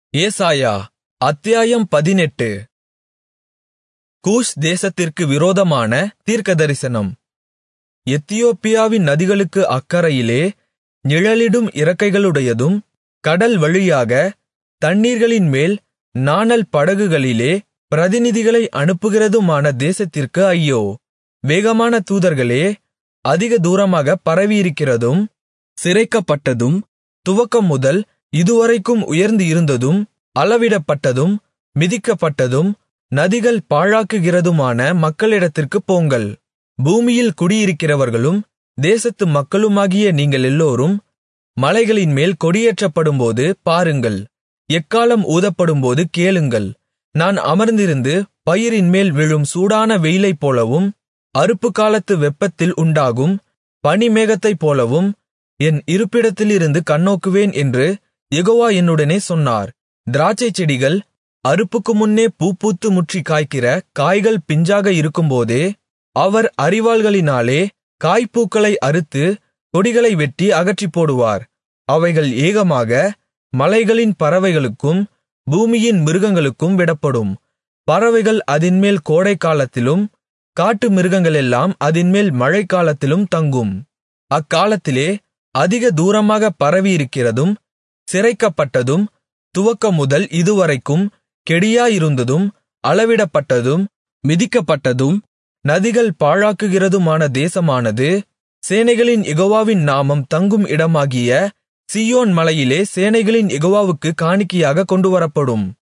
ஏசாயா அத்தியாயம் பதினெட்டு கூஷ் தேசத்திற்கு விரோதமான தீர்க்கதரிசனம் எத்தியோப்பியாவின் நதிகளுக்கு அக்கரையிலே நிழலிடும் இறக்கைகளுடையதும் கடல் வழியாக தண்ணீர்களின்மேல் நாணல் படகுகளிலே பிரதிநிதிகளை அனுப்புகிறதுமான தேசத்திற்கு ஐயோ வேகமான தூதர்களே அதிக தூரமாகப் பரவியிருக்கிறதும் சிரைக்கப்பட்டதும் துவக்கம் முதல் இதுவரைக்கும் உயர்ந்து இருந்ததும் அளவிடப்பட்டதும் மிதிக்கப்பட்டதும் நதிகள் பாழாக்குகிறதுமான மக்களிடத்திற்குப் போங்கள் பூமியில் குடியிருக்கிறவர்களும் தேசத்து மக்களுமாகிய நீங்களெல்லோரும் மலைகளின்மேல் கொடியேற்றப்படும்போது பாருங்கள் எக்காளம் ஊதப்படும்போது கேளுங்கள் நான் அமர்ந்திருந்து பயிரின்மேல் விழும் சூடான வெயிலைப்போலவும் அறுப்புக்காலத்து வெப்பத்தில் உண்டாகும் பனிமேகத்தைப்போலவும் என் இருப்பிடத்திலிருந்து கண்ணோக்குவேன் என்று யெகோவா என்னுடனே சொன்னார் திராட்சைச்செடிகள் அறுப்புக்கு முன்னே பூப்பூத்து முற்றிக் காய்க்கிற காய்கள் பிஞ்சாக இருக்கும்போதே அவர் அரிவாள்களினாலே காய்ப்பூக்களை அறுத்து கொடிகளை வெட்டி அகற்றிப்போடுவார் அவைகள் ஏகமாக மலைகளின் பறவைகளுக்கும் பூமியின் மிருகங்களுக்கும் விடப்படும் பறவைகள் அதின்மேல் கோடைக்காலத்திலும் காட்டு மிருகங்களெல்லாம் அதின்மேல் மழைக்காலத்திலும் தங்கும் அக்காலத்திலே அதிக தூரமாகப் பரவியிருக்கிறதும் சிரைக்கப்பட்டதும் துவக்கமுதல் இதுவரைக்கும் கெடியாயிருந்ததும் அளவிடப்பட்டதும் மிதிக்கப்பட்டதும் நதிகள் பாழாக்குகிறதுமான தேசமானது சேனைகளின் யெகோவாவின் நாமம் தங்கும் இடமாகிய சீயோன் மலையிலே சேனைகளின் யெகோவாவுக்குக் காணிக்கையாகக் கொண்டுவரப்படும்